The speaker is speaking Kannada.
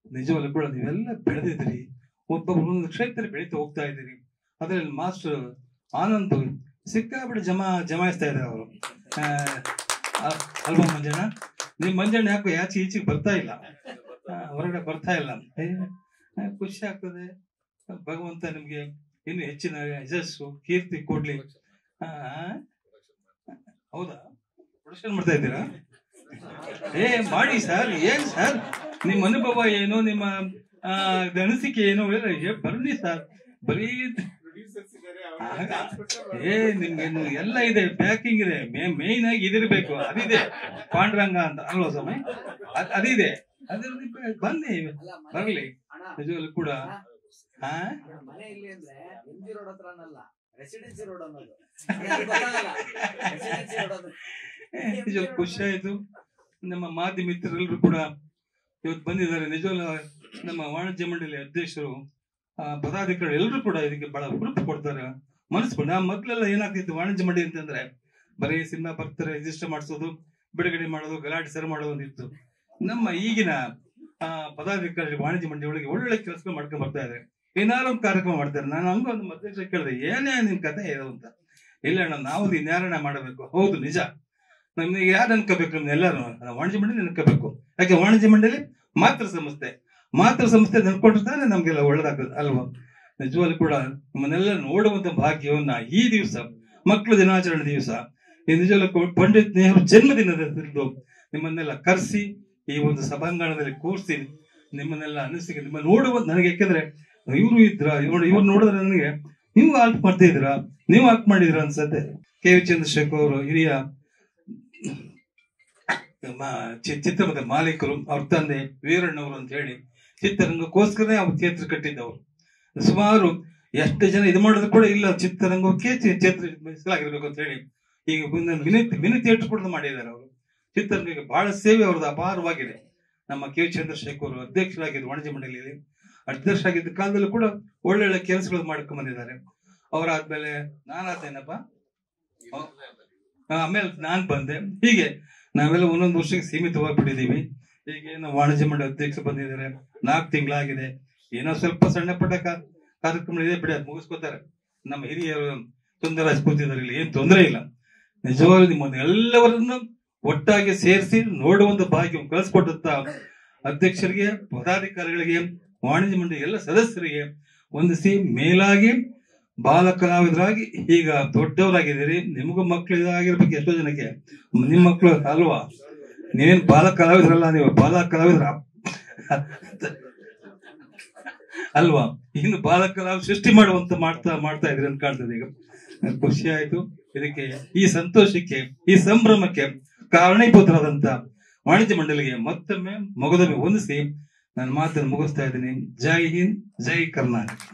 ನಿಜವಲ್ಲೂ ಕೂಡ ನೀವೆಲ್ಲ ಬೆಳೆದಿದ್ದೀರಿ ಒಬ್ಬೊಬ್ರು ಒಂದು ಕ್ಷೇತ್ರ ಬೆಳೀತಾ ಹೋಗ್ತಾ ಇದ್ದೀರಿ ಅದರಲ್ಲಿ ಮಾಸ್ಟರ್ ಆನಂದ್ ಸಿಕ್ಕಾಬಿಟ್ಟು ಜಮಾ ಜಮಾಯಿಸ್ತಾ ಇದ್ದಾರೆ ಅವರು ಅಲ್ವಾ ಮಂಜಣ್ಣ ನಿಮ್ ಮಂಜಣ್ಣ ಯಾಕೋ ಯಾಚೆ ಈಚೆಗೆ ಬರ್ತಾ ಇಲ್ಲ ಆ, ಹೊರಗಡೆ ಬರ್ತಾ ಇಲ್ಲ ಏ, ಆ, ಖುಷಿ ಆಗ್ತದೆ ಭಗವಂತ ನಿಮ್ಗೆ ಇನ್ನು ಹೆಚ್ಚಿನ ಯಶಸ್ಸು ಕೀರ್ತಿ ಕೊಡ್ಲಿ ಆ, ಹೌದಾ ಪ್ರೊಡಕ್ಷನ್ ಮಾಡ್ತಾ ಇದ್ದೀರಾ ಏ ಮಾಡಿ ಸರ್ ಏನ್ ಸರ್ ನಿಮ್ಮ ಅನುಭವ ಏನು ನಿಮ್ಮ ಆ, ಇದು ಅನಿಸಿಕೆ ಏನು ಎಲ್ಲ ಏ, ಬರ್ಲಿ ಸರ್ ಬರೀ ಆಗ, ಏ ನಿಮ್ಗೆ ಇನ್ನು ಎಲ್ಲ ಇದೆ ಪ್ಯಾಕಿಂಗ್ ಇದೆ ಮೇನ್ ಆಗಿ ಇದಿರ್ಬೇಕು ಅದಿದೆ ಪಾಂಡುರಂಗ ಅಂತ ಅಲ್ವಾ ಸ್ವಾಮಿ ಅದ್- ಅದಿದೆ ಅದ್ರಲ್ಲಿ ಬ- ಬನ್ನಿ ಬರ್ಲಿ ನಿಜವಾಗ್ಲೂ ಕೂಡ ಹಾ ಮನೆ ಇಲ್ಲಿ ಅಂದ್ರೆ ಎಂ ಜಿ ರೋಡ್ ಹತ್ರ ಅನ್ನಲ್ಲ ರೆಸಿಡೆನ್ಸಿ ರೋಡ್ ಅನ್ನೋದು ರೆಸಿಡೆನ್ಸಿ ರೋಡ್ ಅಂದ್ರೆ ನಿಜವಾಗ್ಲೂ ಖುಷಿ ಆಯ್ತು ನಮ್ಮ ಮಾಧ್ಯಮ ಮಿತ್ರರೆಲ್ಲರೂ ಕೂಡ ಇವತ್ತು ಬಂದಿದ್ದಾರೆ ನಿಜವಾಗ್ಲೂ ನಮ್ಮ ವಾಣಿಜ್ಯ ಮಂಡಳಿ ಅಧ್ಯಕ್ಷರು ಆ, ಪದಾಧಿಕಾರಿ ಎಲ್ಲರೂ ಕೂಡ ಇದಕ್ಕೆ ಬಹಳ ಹುರುಪು ಕೊಡ್ತಾರೆ ಮನಸ್ಸು ನಾ ಮೊದ್ಲೆಲ್ಲ ಏನಾಗ್ತಿತ್ತು ವಾಣಿಜ್ಯ ಮಂಡಳಿ ಅಂತಂದ್ರೆ ಬರೀ ಸಿನಿಮಾ ಬರ್ತಾರೆ ರಿಜಿಸ್ಟರ್ ಮಾಡಿಸೋದು ಬಿಡುಗಡೆ ಮಾಡೋದು ಗಲಾಟೆ ಸರಿ ಮಾಡೋದು ಒಂದಿತ್ತು ನಮ್ಮ ಈಗಿನ ಆ, ಪದಾಧಿಕಾರಿ ವಾಣಿಜ್ಯ ಮಂಡಳಿ ಒಳಗೆ ಒಳ್ಳೆ ಕೆಲಸಗಳು ಮಾಡ್ಕೊಂಡು ಬರ್ತಾ ಇದ್ದಾರೆ ಏನಾದ್ರು ಒಂದು ಕಾರ್ಯಕ್ರಮ ಮಾಡ್ತಾರೆ ನಾನು ಹಂಗ ಒಂದು ಅಧ್ಯಕ್ಷ ಕೇಳಿದೆ ಏನೇ ನಿಮ್ ಕತೆ ಇದು ಅಂತ ಇಲ್ಲ ಅಣ್ಣ ನಾವು ನ್ಯಾರಣ ಮಾಡಬೇಕು ಹೌದು ನಿಜ ನಮ್ಗೆ ಯಾರು ಅನ್ಕೋಬೇಕು ನಮ್ನ ಎಲ್ಲರೂ ವಾಣಿಜ್ಯ ಮಂಡಳಿ ಅನ್ಕೋಬೇಕು ಯಾಕೆ ವಾಣಿಜ್ಯ ಮಂಡಳಿ ಮಾತೃ ಸಂಸ್ಥೆ ಮಾತೃ ಸಂಸ್ಥೆ ನಡ್ಕೊಂಡಿರ್ತಾನೆ ನಮ್ಗೆಲ್ಲ ಒಳ್ಳೇದಾಗ್ತದೆ ಅಲ್ವಾ ನಿಜವಾಗ್ಲೂ ಕೂಡ ನಮ್ಮನ್ನೆಲ್ಲ ನೋಡುವಂತ ಭಾಗ್ಯವನ್ನ ಈ ದಿವಸ ಮಕ್ಕಳ ದಿನಾಚರಣೆ ದಿವಸ ಈ ನಿಜವಾಗ್ಲೂ ಕೂಡ ಪಂಡಿತ್ ನೆಹರು ಜನ್ಮದಿನದಂದು ನಿಮ್ಮನ್ನೆಲ್ಲ ಕರೆಸಿ ಈ ಒಂದು ಸಭಾಂಗಣದಲ್ಲಿ ಕೂರಿಸಿ ನಿಮ್ಮನ್ನೆಲ್ಲ ಅನಿಸಿಕೆ ನಿಮ್ಮ ನೋಡುವ ನನಗೆ ಯಾಕೆಂದ್ರೆ ಇವರು ಇದ್ರ ಇವ್ರು ಇವ್ರು ನೋಡಿದ್ರೆ ನನಗೆ ನೀವು ಆಲ್ಟ್ ಮಾಡ್ತಾ ಇದ್ದೀರಾ ನೀವು ಆಕ್ಟ್ ಮಾಡಿದ್ರ ಅನ್ಸತ್ತೆ ಕೆ ವಿ ಚಂದ್ರಶೇಖರ್ ಅವರು ಹಿರಿಯ ಮ- ಚಿ- ಚಿತ್ರದ ಮಾಲೀಕರು ಅವ್ರ ತಂದೆ ವೀರಣ್ಣವರು ಅಂತ ಹೇಳಿ ಚಿತ್ರರಂಗಕ್ಕೋಸ್ಕರನೇ ಅವ್ರು ಥಿಯೇಟರ್ ಕಟ್ಟಿದ್ದವರು ಸುಮಾರು ಎಷ್ಟು ಜನ ಇದು ಮಾಡಿದ್ರು ಕೂಡ ಇಲ್ಲ ಚಿತ್ರರಂಗಕ್ಕೆ ಚಿ- ಚಿತ್ರ ಮೀಸಲಾಗಿರ್ಬೇಕು ಅಂತ ಹೇಳಿ ಈಗ ಮುಂದೆ ಮಿನಿ ಮಿನಿ ಥಿಯೇಟರ್ ಕೂಡ ಮಾಡಿದ್ದಾರೆ ಅವರು ಚಿತ್ರರಂಗಕ್ಕೆ ಬಹಳ ಸೇವೆ ಅವ್ರದ್ದು ಅಪಾರವಾಗಿದೆ ನಮ್ಮ ಕೆ ವಿ ಚಂದ್ರಶೇಖರ್ ಅವರು ಅಧ್ಯಕ್ಷರಾಗಿದ್ದು ವಾಣಿಜ್ಯ ಮಂಡಳಿಯಲ್ಲಿ ಅಧ್ಯಕ್ಷರಾಗಿದ್ದ ಕಾಲದಲ್ಲೂ ಕೂಡ ಒಳ್ಳೊಳ್ಳೆ ಕೆಲಸಗಳು ಮಾಡ್ಕೊಂಡ್ ಬಂದಿದ್ದಾರೆ ಅವರಾದ್ಮೇಲೆ ನಾನಾತೇನಪ್ಪ ಆ, ಆಮೇಲೆ ನಾನ್ ಬಂದೆ ಹೀಗೆ ನಾವೆಲ್ಲ ಒಂದೊಂದು ವರ್ಷಕ್ಕೆ ಸೀಮಿತವಾಗಿ ಬಿಟ್ಟಿದೀವಿ ಈಗ ಏನು ವಾಣಿಜ್ಯ ಮಂಡಳಿ ಅಧ್ಯಕ್ಷ ಬಂದಿದ್ದಾರೆ ನಾಲ್ಕು ತಿಂಗಳಾಗಿದೆ ಏನೋ ಸ್ವಲ್ಪ ಸಣ್ಣ ಪುಟ್ಟ ಕಾ- ಕಾರ್ಯಕ್ರಮಗಳಿದೆ ಬಿಡಿ ಅದು ಮುಗಿಸ್ಕೋತಾರೆ ನಮ್ಮ ಹಿರಿಯರು ಸುಂದರಾಜ್ ಕೂತಿದ್ದಾರೆ ಇಲ್ಲಿ ಏನ್ ತೊಂದರೆ ಇಲ್ಲ ನಿಜವಾಗ್ಲೂ ನಿಮ್ಮನ್ನು ಎಲ್ಲವರನ್ನು ಒಟ್ಟಾಗಿ ಸೇರಿಸಿ ನೋಡುವಂತ ಭಾಗ್ಯ ಕಳಿಸ್ಕೊಟ್ಟಂತ ಅಧ್ಯಕ್ಷರಿಗೆ ಪದಾಧಿಕಾರಿಗಳಿಗೆ ವಾಣಿಜ್ಯ ಮಂಡಳಿ ಎಲ್ಲ ಸದಸ್ಯರಿಗೆ ವಂದಿಸಿ ಮೇಲಾಗಿ ಬಾಲ ಕಲಾವಿದರಾಗಿ ಈಗ ದೊಡ್ಡವರಾಗಿದ್ದೀರಿ ನಿಮಗೂ ಮಕ್ಕಳು ಇದಾಗಿರ್ಬೇಕು ಎಷ್ಟೋ ಜನಕ್ಕೆ ನಿಮ್ ಮಕ್ಕಳು ಅಲ್ವಾ ನೀವೇನ್ ಬಾಲ ಕಲಾವಿದ್ರಲ್ಲ ನೀವು ಬಾಲ ಕಲಾವಿದ್ರ ಅಲ್ವಾ ಇನ್ನು ಬಾಲ ಕಲಾವಿದ ಸೃಷ್ಟಿ ಮಾಡುವಂತ ಮಾಡ್ತಾ ಮಾಡ್ತಾ ಇದ್ರಿ ಅಂತ ಕಾಣ್ತದೆ ಈಗ ಖುಷಿ ಆಯ್ತು ಇದಕ್ಕೆ ಈ ಸಂತೋಷಕ್ಕೆ ಈ ಸಂಭ್ರಮಕ್ಕೆ ಕಾರಣೀಭೂತರಾದಂತ ವಾಣಿಜ್ಯ ಮಂಡಳಿಗೆ ಮತ್ತೊಮ್ಮೆ ಮೊಗದೊಮ್ಮೆ ಹೊಂದಿಸಿ ನನ್ನ ಮಾತನ್ನು ಮುಗಿಸ್ತಾ ಇದ್ದೀನಿ ಜೈ ಹಿಂದ್ ಜೈ ಕರ್ನಾಟಕ